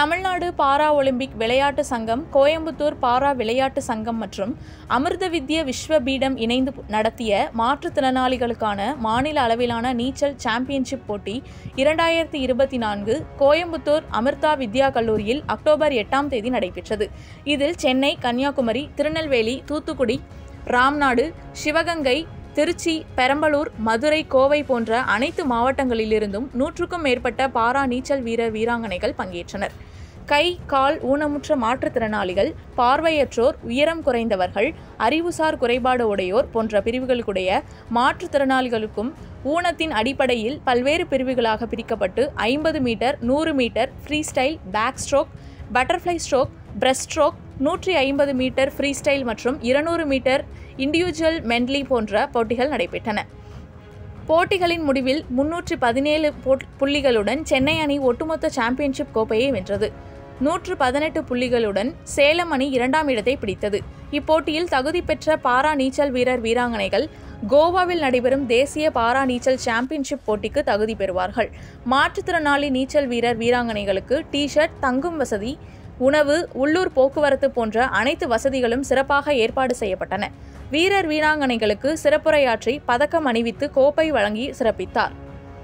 Tamil Nadu para Olympic விளையாட்டு சங்கம் கோயம்புத்தூர் பாரா விளையாட்டு சங்கம் மற்றும் அமிர்த வித்ய விஸ்வபீடம் இணைந்து நடத்திய மாற்றுத்திறனாளிகளுக்கான மாநில அளவிலான நீச்சல் சாம்பியன்ஷிப் போட்டி இரண்டாயிரத்தி இருபத்தி நான்கு கோயம்புத்தூர் அமிர்தா வித்யா கல்லூரியில் அக்டோபர் எட்டாம் தேதி நடைபெற்றது இதில் சென்னை கன்னியாகுமரி திருநெல்வேலி தூத்துக்குடி ராம்நாடு சிவகங்கை திருச்சி பெரம்பலூர் மதுரை கோவை போன்ற அனைத்து மாவட்டங்களிலிருந்தும் நூற்றுக்கும் மேற்பட்ட பாரா நீச்சல் வீரர் வீராங்கனைகள் பங்கேற்றனர் கை கால் ஊனமுற்ற மாற்றுத்திறனாளிகள் பார்வையற்றோர் உயரம் குறைந்தவர்கள் அறிவுசார் குறைபாடு உடையோர் போன்ற பிரிவுகளுடைய மாற்றுத்திறனாளிகளுக்கும் ஊனத்தின் அடிப்படையில் பல்வேறு பிரிவுகளாக பிரிக்கப்பட்டு ஐம்பது மீட்டர் நூறு metre freestyle backstroke butterfly stroke breaststroke நூற்றி ஐம்பது மீட்டர் ஃப்ரீ ஸ்டைல் மற்றும் இருநூறு மீட்டர் இண்டிவிஜுவல் மென்லி போன்ற போட்டிகள் நடைபெற்றன போட்டிகளின் முடிவில் முன்னூற்றி பதினேழு புள்ளிகளுடன் சென்னை அணி ஒட்டுமொத்த சாம்பியன்ஷிப் கோப்பையை வென்றது நூற்று பதினெட்டு புள்ளிகளுடன் சேலம் அணி இரண்டாம் இடத்தை பிடித்தது இப்போட்டியில் தகுதி பெற்ற பாரா நீச்சல் வீரர் வீராங்கனைகள் கோவாவில் நடைபெறும் தேசிய பாரா நீச்சல் சாம்பியன்ஷிப் போட்டிக்கு தகுதி பெறுவார்கள் மாற்றுத்திறனாளி நீச்சல் வீரர் வீராங்கனைகளுக்கு டி ஷர்ட் தங்கும் வசதி உணவு உள்ளூர் போக்குவரத்து போன்ற அனைத்து வசதிகளும் சிறப்பாக ஏற்பாடு செய்யப்பட்டன வீரர் வீராங்கனைகளுக்கு சிறப்புரையாற்றி பதக்கம் அணிவித்து கோப்பை வழங்கி சிறப்பித்தார்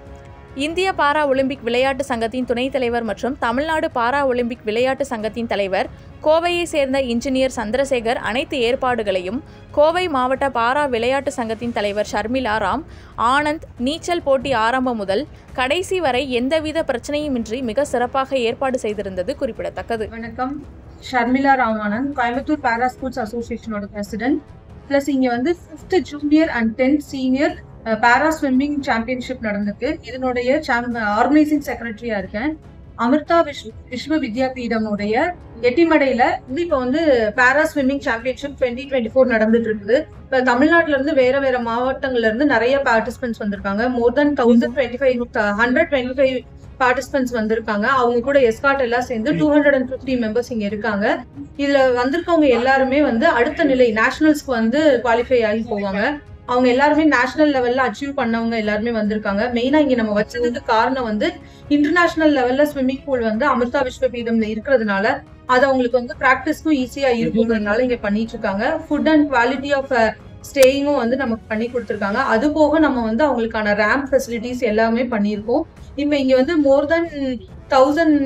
இந்திய பாரா ஒலிம்பிக் விளையாட்டு சங்கத்தின் துணைத் தலைவர் மற்றும் தமிழ்நாடு பாரா ஒலிம்பிக் விளையாட்டு சங்கத்தின் தலைவர் கோவையை சேர்ந்த இன்ஜினியர் சந்திரசேகர் அனைத்து ஏற்பாடுகளையும் கோவை மாவட்ட பாரா விளையாட்டு சங்கத்தின் தலைவர் ஷர்மிளா ராம் ஆனந்த் நீச்சல் போட்டி ஆரம்பம் முதல் கடைசி வரை எந்தவித பிரச்சனையுமின்றி மிக சிறப்பாக ஏற்பாடு செய்திருந்தது குறிப்பிடத்தக்கது வணக்கம் ஷர்மிளா ராமானந்த் கோயம்புத்தூர் பாரா ஸ்போர்ட்ஸ் அசோசியேஷனோட பிரசிடென்ட் ப்ளஸ் இங்கே வந்து fifth junior and tenth senior para swimming championship நடந்திருக்கு இதனுடைய ஆர்கனைசிங் செக்ரட்டரியா இருக்கேன் அமிர்தா விஷ் விஸ்வ வித்யாபீடமுடைய எட்டிமடையில வந்து இப்போ வந்து para swimming championship twenty twenty four நடந்துட்டு இருக்குது இப்போ தமிழ்நாட்டுல இருந்து வேற வேற மாவட்டங்கள்ல இருந்து நிறைய பார்ட்டிசிபென்ட்ஸ் வந்திருக்காங்க more than thousand twenty five hundred twenty five participants வந்திருக்காங்க அவங்க கூட எஸ்காட் எல்லாம் சேர்ந்து two hundred and fifty members இங்க இருக்காங்க இதுல வந்திருக்கவங்க எல்லாருமே வந்து அடுத்த நிலை நேஷனல்ஸ்க்கு வந்து குவாலிஃபை ஆகி போவாங்க அவங்க எல்லாருமே நேஷனல் லெவல்ல அச்சீவ் பண்ணவங்க எல்லாருமே வந்திருக்காங்க மெயினா இங்க நம்ம வச்சதுக்கு காரணம் வந்து இன்டர்நேஷனல் லெவல்ல ஸ்விம்மிங் பூல் வந்து அமிர்தா விஸ்வபீடம்ல இருக்கிறதுனால அது அவங்களுக்கு வந்து ப்ராக்டிஸ்க்கும் ஈஸியா இருக்குங்கிறதுனால இங்க பண்ணிட்டு இருக்காங்க ஃபுட் அண்ட் குவாலிட்டி ஆஃப் ஸ்டேயிங்கும் வந்து நமக்கு பண்ணி கொடுத்துருக்காங்க அது போக நம்ம வந்து அவங்களுக்கான ரேம்ப் ஃபெசிலிட்டிஸ் எல்லாமே பண்ணியிருக்கோம் இப்போ இங்க வந்து மோர் தென் தௌசண்ட்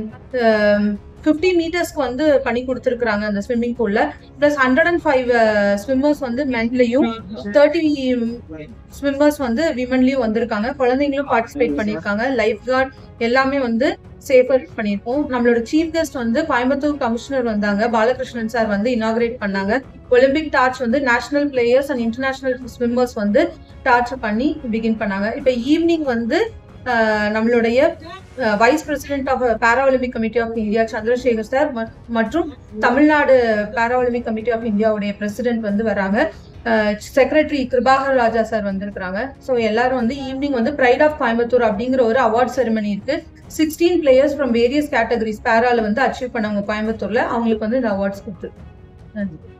ஃபிஃப்டி மீட்டர்ஸ்க்கு வந்து பண்ணி கொடுத்துருக்குறாங்க அந்த ஸ்விம்மிங் பூல்ல plus hundred and five swimmers வந்து மென்லையும் தேர்ட்டி ஸ்விம்மர்ஸ் வந்து விமன்லயும் வந்திருக்காங்க குழந்தைங்களும் பார்ட்டிசிபேட் பண்ணியிருக்காங்க லைஃப் கார்ட் எல்லாமே வந்து சேஃபர் பண்ணியிருக்கோம் நம்மளோட சீஃப் கெஸ்ட் வந்து கோயம்புத்தூர் கமிஷனர் வந்தாங்க பாலகிருஷ்ணன் சார் வந்து இனாகிரேட் பண்ணாங்க ஒலிம்பிக் டார்ச் வந்து national players and international swimmers வந்து டார்ச் பண்ணி பிகின் பண்ணாங்க இப்போ ஈவினிங் வந்து நம்மளுடைய vice president of para Olympic committee of India Chandrasekhar sir மற்றும் Tamil Nadu para Olympic committee of இந்தியாவுடைய பிரசிடென்ட் வந்து வராங்க செக்ரட்டரி கிருபாகர் ராஜா சார் வந்திருக்கிறாங்க ஸோ எல்லாரும் வந்து ஈவினிங் வந்து ப்ரைட் ஆஃப் கோயம்புத்தூர் அப்படிங்கிற ஒரு அவார்ட் செரிமனி இருக்கு sixteen players from various categories பேரால வந்து அச்சீவ் பண்ணவங்க கோயம்புத்தூர்ல அவங்களுக்கு வந்து இந்த அவார்ட்ஸ் கொடுத்துருக்கு நன்றி